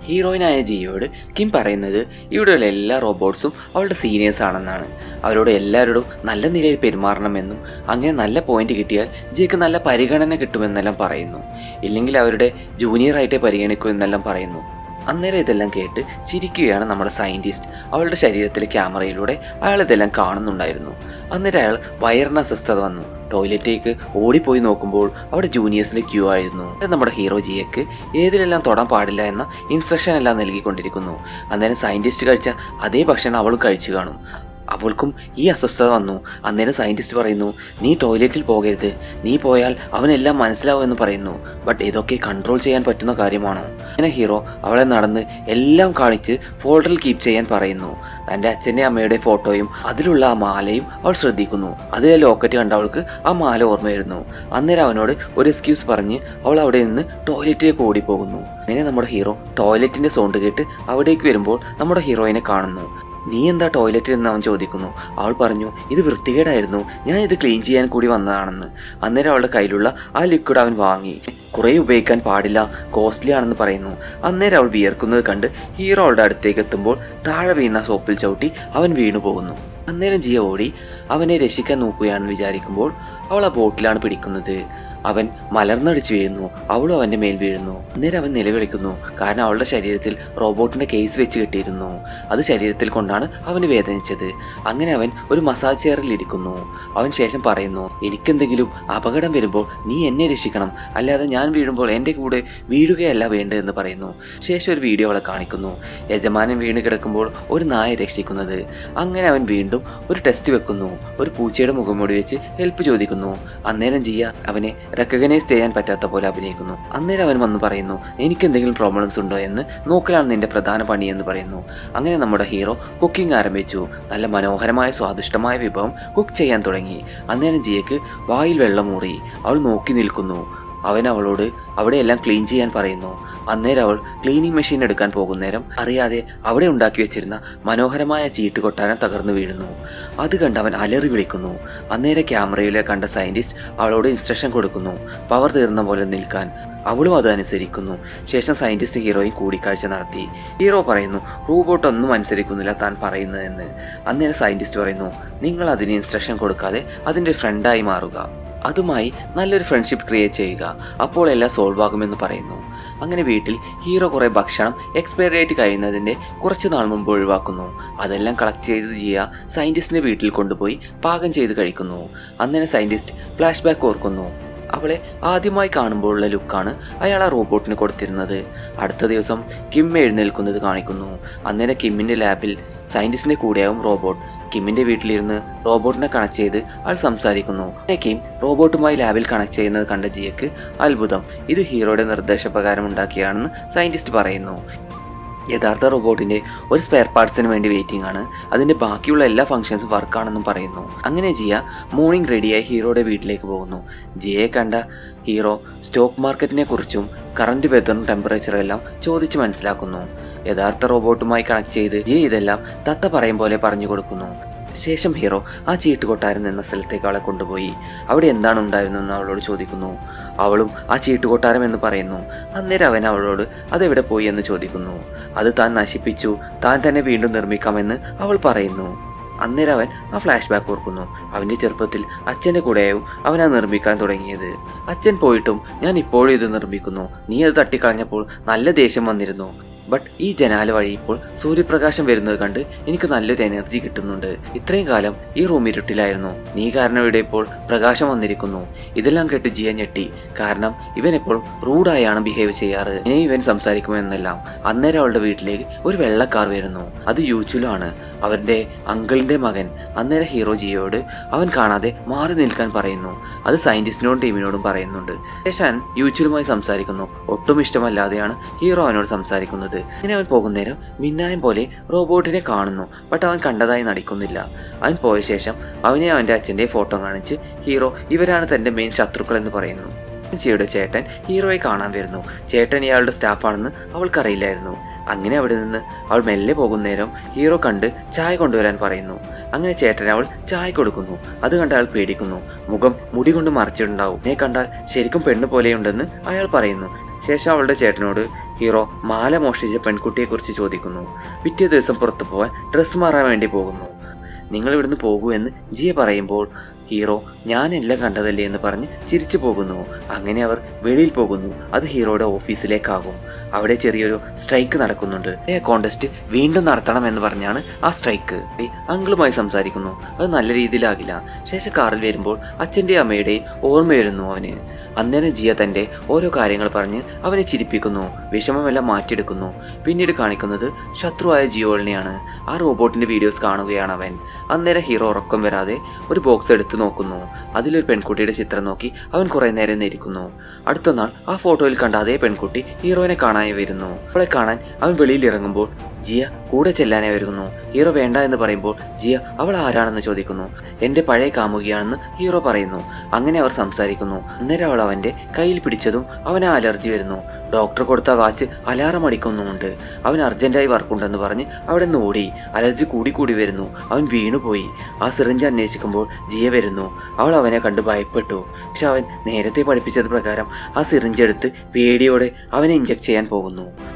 ഹീറോയിനായ ജിയോട് Kim പറയുന്നത് ഇവിടെയുള്ള എല്ലാ റോബോട്ട്സും അവളുടെ സീനിയേഴ്സ് ആണെന്നാണ് അവരോട് എല്ലാവരോടും നല്ല നിലയിൽ പെരുമാറണമെന്നും അങ്ങനെ നല്ല പോയിന്റ് കിട്ടിയാൽ ജിയ്ക്ക് നല്ല പരിഗണന കിട്ടുമെന്നെല്ലാം പറയുന്നു ഇല്ലെങ്കിൽ അവരുടെ ജൂനിയറായിട്ടേ പരിഗണിക്കൂ എന്നെല്ലാം പറയുന്നു അന്നേരം ഇതെല്ലാം കേട്ട് ചിരിക്കുകയാണ് നമ്മുടെ സയൻറ്റിസ്റ്റ് അവളുടെ ശരീരത്തിലെ ക്യാമറയിലൂടെ അയാൾ ഇതെല്ലാം കാണുന്നുണ്ടായിരുന്നു അന്നേരം അയാൾ വയറിന് അസ്വസ്ഥത വന്നു ടോയ്ലറ്റിലേക്ക് ഓടിപ്പോയി നോക്കുമ്പോൾ അവിടെ ജൂനിയേഴ്സിന്റെ ക്യൂ ആയിരുന്നു നമ്മുടെ ഹീറോ ജിയക്ക് ഏതിലെല്ലാം തൊടാൻ പാടില്ല എന്ന ഇൻസ്ട്രക്ഷൻ എല്ലാം നൽകിക്കൊണ്ടിരിക്കുന്നു അന്നേരം സയൻറ്റിസ്റ്റ് കഴിച്ച അതേ ഭക്ഷണം അവളും കഴിച്ചു കാണും അവൾക്കും ഈ അസ്വസ്ഥത വന്നു അന്നേരം സയൻറ്റിസ്റ്റ് പറയുന്നു നീ ടോയ്ലറ്റിൽ പോകരുത് നീ പോയാൽ അവനെല്ലാം മനസ്സിലാവുമെന്ന് പറയുന്നു ബട്ട് ഇതൊക്കെ കൺട്രോൾ ചെയ്യാൻ പറ്റുന്ന കാര്യമാണോ അങ്ങനെ ഹീറോ അവളെ നടന്ന് എല്ലാം കാണിച്ച് ഫോൾഡറിൽ കീപ്പ് ചെയ്യാൻ പറയുന്നു തൻ്റെ അച്ഛൻ്റെ അമ്മയുടെ ഫോട്ടോയും അതിലുള്ള ആ മാലയും അവൾ ശ്രദ്ധിക്കുന്നു അതിലെ ലോക്കറ്റ് കണ്ട അവൾക്ക് ആ മാല ഓർമ്മ വരുന്നു അന്നേരം അവനോട് ഒരു എക്സ്ക്യൂസ് പറഞ്ഞ് അവൾ അവിടെ നിന്ന് ടോയ്ലറ്റിലേക്ക് ഓടിപ്പോകുന്നു അങ്ങനെ നമ്മുടെ ഹീറോ ടോയ്ലറ്റിൻ്റെ സൗണ്ട് കേട്ട് അവിടേക്ക് വരുമ്പോൾ നമ്മുടെ ഹീറോയിനെ കാണുന്നു നീ എന്താ ടോയ്ലറ്റിൽ എന്ന് അവൻ ചോദിക്കുന്നു അവൾ പറഞ്ഞു ഇത് വൃത്തികേടായിരുന്നു ഞാൻ ഇത് ക്ലീൻ ചെയ്യാൻ കൂടി വന്നതാണെന്ന് അന്നേരം അവളുടെ കയ്യിലുള്ള ആ ലിക്വിഡ് അവൻ വാങ്ങി കുറേ ഉപയോഗിക്കാൻ പാടില്ല കോസ്റ്റ്ലി ആണെന്ന് പറയുന്നു അന്നേരം അവൾ വിയർക്കുന്നത് കണ്ട് ഹീറോ അവളുടെ അടുത്തേക്ക് എത്തുമ്പോൾ താഴെ വീണ സോപ്പിൽ ചവിട്ടി അവൻ വീണു പോകുന്നു അന്നേരം ജിയ ഓടി അവനെ രക്ഷിക്കാൻ നോക്കുകയാണെന്ന് വിചാരിക്കുമ്പോൾ അവൾ ആ ബോട്ടിലാണ് പിടിക്കുന്നത് അവൻ മലർന്നടിച്ച് വീഴുന്നു അവളും അവൻ്റെ മേൽ വീഴുന്നു അന്നേരം അവൻ നിലവിളിക്കുന്നു കാരണം അവളുടെ ശരീരത്തിൽ റോബോട്ടിന്റെ കേസ് വെച്ച് കെട്ടിയിരുന്നു അത് ശരീരത്തിൽ കൊണ്ടാണ് അവന് വേദനിച്ചത് അങ്ങനെ അവൻ ഒരു മസാജ് ചെയറിൽ ഇരിക്കുന്നു അവൻ ശേഷം പറയുന്നു എനിക്കെന്തെങ്കിലും അപകടം വരുമ്പോൾ നീ എന്നെ രക്ഷിക്കണം അല്ലാതെ ഞാൻ വീഴുമ്പോൾ എൻ്റെ കൂടെ വീഴുകയല്ല വേണ്ടതെന്ന് പറയുന്നു ശേഷം ഒരു വീഡിയോ അവളെ കാണിക്കുന്നു യജമാനൻ വീണ് കിടക്കുമ്പോൾ ഒരു നായ രക്ഷിക്കുന്നത് അങ്ങനെ അവൻ വീണ്ടും ഒരു ടെസ്റ്റ് വെക്കുന്നു ഒരു പൂച്ചയുടെ മുഖംമൂടി വെച്ച് ഹെൽപ്പ് ചോദിക്കുന്നു അന്നേരം ജിയ അവനെ റെക്കഗ്നൈസ് ചെയ്യാൻ പറ്റാത്ത പോലെ അഭിനയിക്കുന്നു അന്നേരം അവൻ വന്ന് പറയുന്നു എനിക്ക് എന്തെങ്കിലും പ്രോബ്ലംസ് ഉണ്ടോ എന്ന് നോക്കലാണ് നിന്റെ പ്രധാന പണി എന്ന് പറയുന്നു അങ്ങനെ നമ്മുടെ ഹീറോ കുക്കിംഗ് ആരംഭിച്ചു നല്ല മനോഹരമായ സ്വാദിഷ്ടമായ വിഭവം കുക്ക് ചെയ്യാൻ തുടങ്ങി അന്നേരം ജിയക്ക് വായിൽ വെള്ളമൂറി അവൾ നോക്കി നിൽക്കുന്നു അവൻ അവളോട് അവിടെയെല്ലാം ക്ലീൻ ചെയ്യാൻ പറയുന്നു അന്നേരം അവൾ ക്ലീനിങ് മെഷീൻ എടുക്കാൻ പോകുന്നേരം അറിയാതെ അവിടെ ഉണ്ടാക്കി വെച്ചിരുന്ന മനോഹരമായ ചീട്ട് കൊട്ടാരം തകർന്നു വീഴുന്നു അത് കണ്ട് അവൻ അലറി വിളിക്കുന്നു അന്നേരം ക്യാമറയിലെ കണ്ട സയന്റിസ്റ്റ് അവളോട് ഇൻസ്ട്രക്ഷൻ കൊടുക്കുന്നു പവർ തീർന്ന പോലെ നിൽക്കാൻ അവളും അത് അനുസരിക്കുന്നു ശേഷം സയന്റിസ്റ്റ് ഹീറോയും കൂടിക്കാഴ്ച നടത്തി ഹീറോ പറയുന്നു റോബോട്ട് ഒന്നും അനുസരിക്കുന്നില്ല താൻ പറയുന്നതെന്ന് അന്നേരം സയന്റിസ്റ്റ് പറയുന്നു നിങ്ങൾ അതിന് ഇൻസ്ട്രക്ഷൻ കൊടുക്കാതെ അതിൻ്റെ ഫ്രണ്ടായി മാറുക അതുമായി നല്ലൊരു ഫ്രണ്ട്ഷിപ്പ് ക്രിയേറ്റ് ചെയ്യുക അപ്പോൾ എല്ലാം സോൾവ് ആകുമെന്ന് പറയുന്നു അങ്ങനെ വീട്ടിൽ ഹീറോ കുറേ ഭക്ഷണം എക്സ്പയറി ഡേറ്റ് കഴിയുന്നതിൻ്റെ കുറച്ച് നാൾ മുമ്പ് ഒഴിവാക്കുന്നു അതെല്ലാം കളക്ട് ചെയ്ത് ചെയ്യുക സയൻറ്റിസ്റ്റിൻ്റെ വീട്ടിൽ കൊണ്ടുപോയി പാകം ചെയ്ത് കഴിക്കുന്നു അന്നേരം സയൻറ്റിസ്റ്റ് ഫ്ലാഷ് ബാക്ക് ഓർക്കുന്നു അവളെ ആദ്യമായി കാണുമ്പോഴുള്ള ലുക്കാണ് അയാൾ ആ റോബോട്ടിന് കൊടുത്തിരുന്നത് അടുത്ത ദിവസം കിം എഴുന്നേൽക്കുന്നത് കാണിക്കുന്നു അന്നേരം കിമ്മിൻ്റെ ലാബിൽ സയൻറ്റിസ്റ്റിൻ്റെ കൂടെയാവും റോബോട്ട് കിമ്മിന്റെ വീട്ടിലിരുന്ന് റോബോട്ടിനെ കണക്ട് ചെയ്ത് ആൾ സംസാരിക്കുന്നു പിന്നെ കിം റോബോട്ടുമായി ലാബിൽ കണക്ട് ചെയ്യുന്നത് കണ്ട ജിയക്ക് അത്ഭുതം ഇത് ഹീറോയുടെ നിർദ്ദേശപ്രകാരം ഉണ്ടാക്കിയാണെന്ന് സയന്റിസ്റ്റ് പറയുന്നു യഥാർത്ഥ റോബോട്ടിന്റെ ഒരു സ്പെയർ പാർട്സിന് വേണ്ടി വെയിറ്റിംഗ് ആണ് അതിന്റെ ബാക്കിയുള്ള എല്ലാ ഫംഗ്ഷൻസും വർക്കാണെന്നും പറയുന്നു അങ്ങനെ ജിയ മോർണിംഗ് റെഡിയായി ഹീറോയുടെ വീട്ടിലേക്ക് പോകുന്നു ജിയയെ കണ്ട ഹീറോ സ്റ്റോക്ക് മാർക്കറ്റിനെ കുറിച്ചും കറണ്ട് വെതറും ടെമ്പറേച്ചറും എല്ലാം ചോദിച്ച് മനസ്സിലാക്കുന്നു യഥാർത്ഥ റോബോട്ടുമായി കണക്ട് ചെയ്ത് ജിയ ഇതെല്ലാം തത്ത പറയും പോലെ പറഞ്ഞു കൊടുക്കുന്നു ശേഷം ഹീറോ ആ ചീട്ട് കൊട്ടാരം നിന്ന സ്ഥലത്തേക്ക് അവളെ കൊണ്ടുപോയി അവിടെ എന്താണ് ഉണ്ടായിരുന്നതെന്ന് അവളോട് ചോദിക്കുന്നു അവളും ആ ചീട്ട് കൊട്ടാരം എന്ന് പറയുന്നു അന്നേരം അവൻ അവളോട് അതെവിടെ പോയി എന്ന് ചോദിക്കുന്നു അത് താൻ നശിപ്പിച്ചു താൻ തന്നെ വീണ്ടും നിർമ്മിക്കാമെന്ന് അവൾ പറയുന്നു അന്നേരം അവൻ ആ ഫ്ലാഷ് ബാക്ക് ഓർക്കുന്നു അവൻ്റെ ചെറുപ്പത്തിൽ അച്ഛൻ്റെ കൂടെയാവും അവൻ അത് നിർമ്മിക്കാൻ തുടങ്ങിയത് അച്ഛൻ പോയിട്ടും ഞാൻ ഇപ്പോഴും ഇത് നിർമ്മിക്കുന്നു നീ അത് തട്ടിക്കളഞ്ഞപ്പോൾ നല്ല ദേഷ്യം വന്നിരുന്നു ബട്ട് ഈ ജനാല വഴി ഇപ്പോൾ സൂര്യപ്രകാശം വരുന്നത് കണ്ട് എനിക്ക് നല്ലൊരു എനർജി കിട്ടുന്നുണ്ട് ഇത്രയും കാലം ഈ റൂം ഇരുട്ടിലായിരുന്നു നീ കാരണം ഇവിടെ ഇപ്പോൾ പ്രകാശം വന്നിരിക്കുന്നു ഇതെല്ലാം കേട്ട് ജിയ ഞെട്ടി കാരണം ഇവൻ എപ്പോഴും റൂഡായാണ് ബിഹേവ് ചെയ്യാറ് ഇനി ഇവൻ സംസാരിക്കുമോ എന്നെല്ലാം അന്നേരം അവളുടെ വീട്ടിലേക്ക് ഒരു വെള്ളക്കാർ വരുന്നു അത് യൂച്ചുലാണ് അവരുടെ അങ്കിളിന്റെ മകൻ അന്നേരം ഹീറോ ജിയോട് അവൻ കാണാതെ മാറി നിൽക്കാൻ പറയുന്നു അത് സയന്റിസ്റ്റിനോടും ടീമിനോടും പറയുന്നുണ്ട് ശേഷൻ യൂച്ചുലുമായി സംസാരിക്കുന്നു ഒട്ടും ഇഷ്ടമല്ലാതെയാണ് ഹീറോ അവനോട് സംസാരിക്കുന്നത് ഇങ്ങനെ അവൻ പോകുന്നേരം മിന്നായം പോലെ റോബോട്ടിനെ കാണുന്നു ബട്ട് അവൻ കണ്ടതായി നടിക്കുന്നില്ല അവൻ പോയ ശേഷം അവനെ അവൻ്റെ അച്ഛൻ്റെ ഫോട്ടോ കാണിച്ച് ഹീറോ ഇവരാണ് തൻ്റെ മെയിൻ ശത്രുക്കൾ എന്ന് പറയുന്നു ജിയുടെ ചേട്ടൻ ഹീറോയെ കാണാൻ വരുന്നു ചേട്ടൻ ഇയാളുടെ സ്റ്റാഫാണെന്ന് അവൾക്കറിയില്ലായിരുന്നു അങ്ങനെ അവിടെ നിന്ന് അവൾ മെല്ലെ പോകുന്നേരം ഹീറോ കണ്ട് ചായ കൊണ്ടുവരാൻ പറയുന്നു അങ്ങനെ ചേട്ടൻ അവൾ ചായ കൊടുക്കുന്നു അത് കണ്ട് അയാൾ പേടിക്കുന്നു മുഖം മുടി കൊണ്ട് മറച്ചിട്ടുണ്ടാവും എന്നെ കണ്ടാൽ ശരിക്കും പെണ്ണ് പോലെയുണ്ടെന്ന് അയാൾ പറയുന്നു ശേഷം അവളുടെ ചേട്ടനോട് ഹീറോ മാല മോഷ്ടിച്ച പെൺകുട്ടിയെക്കുറിച്ച് ചോദിക്കുന്നു പിറ്റേ ദിവസം പുറത്തു പോകാൻ ഡ്രസ്സ് മാറാൻ വേണ്ടി പോകുന്നു നിങ്ങൾ ഇവിടുന്ന് പോകൂ എന്ന് ജിയ പറയുമ്പോൾ ഹീറോ ഞാനെല്ലാം കണ്ടതല്ലേ എന്ന് പറഞ്ഞ് ചിരിച്ചു പോകുന്നു അങ്ങനെ അവർ വെളിയിൽ പോകുന്നു അത് ഹീറോയുടെ ഓഫീസിലേക്കാകും അവിടെ ചെറിയൊരു സ്ട്രൈക്ക് നടക്കുന്നുണ്ട് ഏ കോണ്ടസ്റ്റ് വീണ്ടും നടത്തണം എന്ന് പറഞ്ഞാണ് ആ സ്ട്രൈക്ക് ഈ അങ്കിളുമായി സംസാരിക്കുന്നു അത് നല്ല രീതിയിലാകില്ല ശേഷം കാറിൽ വരുമ്പോൾ അച്ഛൻ്റെയും അമ്മയുടെയും ഓർമ്മ വരുന്നു അവന് അന്നേരം ജിയ തൻ്റെ ഓരോ കാര്യങ്ങൾ പറഞ്ഞ് അവനെ ചിരിപ്പിക്കുന്നു വിഷമമെല്ലാം മാറ്റിയെടുക്കുന്നു പിന്നീട് കാണിക്കുന്നത് ശത്രുവായ ജിയോളിനെയാണ് ആ റോബോട്ടിന്റെ വീഡിയോസ് കാണുകയാണ് അവൻ അന്നേരം ഹീറോ ഉറക്കം വരാതെ ഒരു ബോക്സ് എടുത്ത് നോക്കുന്നു അതിലൊരു പെൺകുട്ടിയുടെ ചിത്രം നോക്കി അവൻ കുറെ നേരം നിരിക്കുന്നു അടുത്ത നാൾ ആ ഫോട്ടോയിൽ കണ്ട അതേ പെൺകുട്ടി ഹീറോയിനെ കാണാനായി വരുന്നു അവളെ കാണാൻ അവൻ വെളിയിൽ ഇറങ്ങുമ്പോൾ ജിയ കൂടെ ചെല്ലാനായി ഒരുങ്ങുന്നു ഹീറോ വേണ്ട എന്ന് പറയുമ്പോൾ ജിയ അവൾ ആരാണെന്ന് ചോദിക്കുന്നു എൻ്റെ പഴയ കാമുകിയാണെന്ന് ഹീറോ പറയുന്നു അങ്ങനെ അവർ സംസാരിക്കുന്നു അന്നേരം അവൾ അവൻ്റെ കയ്യിൽ പിടിച്ചതും അവന് അലർജി വരുന്നു ഡോക്ടർ കൊടുത്ത വാച്ച് അലാറം അടിക്കുന്നുമുണ്ട് അവൻ അർജന്റായി വർക്കുണ്ടെന്ന് പറഞ്ഞ് അവിടെ നിന്ന് ഓടി അലർജി കൂടി കൂടി വരുന്നു അവൻ വീണുപോയി ആ സിറിഞ്ച് അന്വേഷിക്കുമ്പോൾ ജിയ വരുന്നു അവൾ അവനെ കണ്ട് ഭയപ്പെട്ടു പക്ഷെ അവൻ നേരത്തെ പഠിപ്പിച്ചത് പ്രകാരം ആ സിറിഞ്ച് എടുത്ത് പേടിയോടെ അവനെ ഇഞ്ചക്ട് ചെയ്യാൻ പോകുന്നു